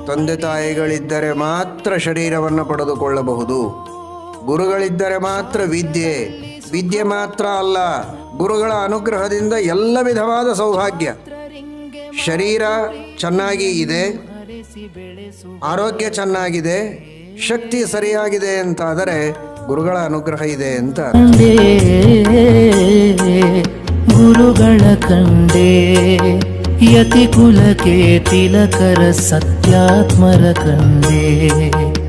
ತಂದೆ ತಾಯಿಗಳಿದ್ದರೆ ಮಾತ್ರ ಶರೀರವನ್ನು ಪಡೆದುಕೊಳ್ಳಬಹುದು ಗುರುಗಳಿದ್ದರೆ ಮಾತ್ರ ವಿದ್ಯೆ ವಿದ್ಯೆ ಮಾತ್ರ ಅಲ್ಲ ಗುರುಗಳ ಅನುಗ್ರಹದಿಂದ ಎಲ್ಲ ವಿಧವಾದ ಸೌಭಾಗ್ಯ ಶರೀರ ಚೆನ್ನಾಗಿ ಇದೆ ಆರೋಗ್ಯ ಚೆನ್ನಾಗಿದೆ ಶಕ್ತಿ ಸರಿಯಾಗಿದೆ ಅಂತಾದರೆ ಗುರುಗಳ ಅನುಗ್ರಹ ಇದೆ ಅಂತ ಕಂಡೆ ಗುರುಗಳ ಕಂಡೆ ಯತಿ ಕುಲಕ್ಕೆ ತಿಲಕರ ಸತ್ಯಾತ್ಮರ ಕಂಡೆ